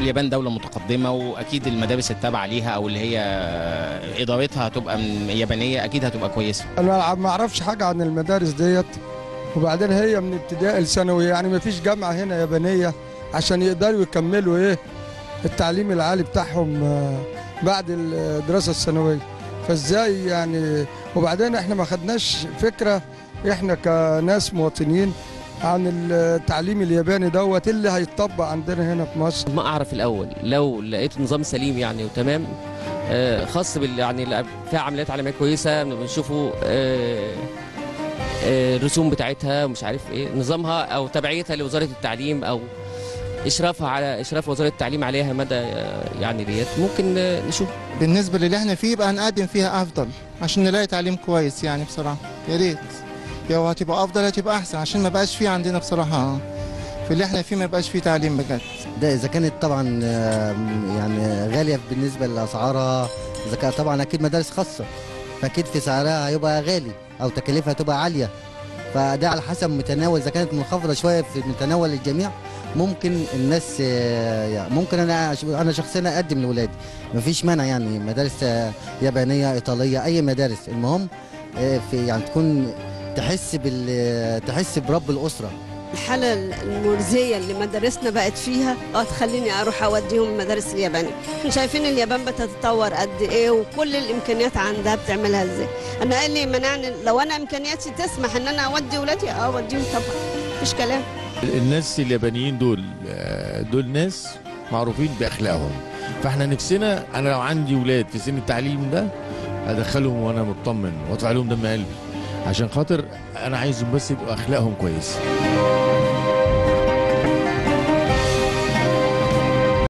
اليابان دوله متقدمه واكيد المدارس التابعه ليها او اللي هي ادارتها هتبقى من- يابانيه اكيد هتبقى كويسه انا ما اعرفش حاجه عن المدارس ديت وبعدين هي من ابتدائي لثانوي يعني ما فيش جامعه هنا يابانيه عشان يقدروا يكملوا ايه التعليم العالي بتاعهم آه، بعد الدراسه الثانويه فازاي يعني وبعدين احنا ما خدناش فكره احنا كناس مواطنين عن التعليم الياباني دوت اللي هيتطبق عندنا هنا في مصر ما اعرف الاول لو لقيت نظام سليم يعني وتمام آه، خاص بال يعني لا- فيها عمليات علميه كويسه بنشوفوا آه، آه، الرسوم بتاعتها ومش عارف ايه نظامها او تبعيتها لوزاره التعليم او اشرافها على اشراف وزاره التعليم عليها مدى آه، يعني ديت ممكن آه، نشوف بالنسبة للي احنا فيه يبقى نقدم فيها أفضل عشان نلاقي تعليم كويس يعني بصراحة يا ريت لو هتبقى أفضل هتبقى أحسن عشان ما بقاش فيه عندنا بصراحة في اللي احنا فيه ما بقاش فيه تعليم بجد ده اذا كانت طبعا آه، يعني غاليه بالنسبه لاسعارها اذا كانت طبعا اكيد مدارس خاصه فاكيد في سعرها هيبقى غالي او تكاليفها هتبقى عاليه فده على حسب متناول اذا كانت منخفضه شويه في متناول الجميع ممكن الناس آه، يعني ممكن انا انا شخصيا اقدم لاولادي مفيش مانع يعني مدارس آه، يابانيه ايطاليه اي مدارس المهم آه، في يعني تكون تحس بال تحس برب الاسره الحالة المرزية اللي مدارسنا بقت فيها اه تخليني اروح اوديهم المدارس اليابانية احنا شايفين اليابان بتتطور قد ايه وكل الامكانيات عندها بتعملها ازاي انا قال لي منعني لو انا امكانياتي تسمح ان انا اودي ولادي اه اوديهم طبعا مفيش كلام الناس اليابانيين دول آه، دول ناس معروفين باخلاقهم فاحنا نفسنا انا لو عندي ولاد في سن التعليم ده ادخلهم وانا مطمن وادفع لهم دم قلبي عشان خاطر انا عايزهم بس يبقوا اخلاقهم كويسه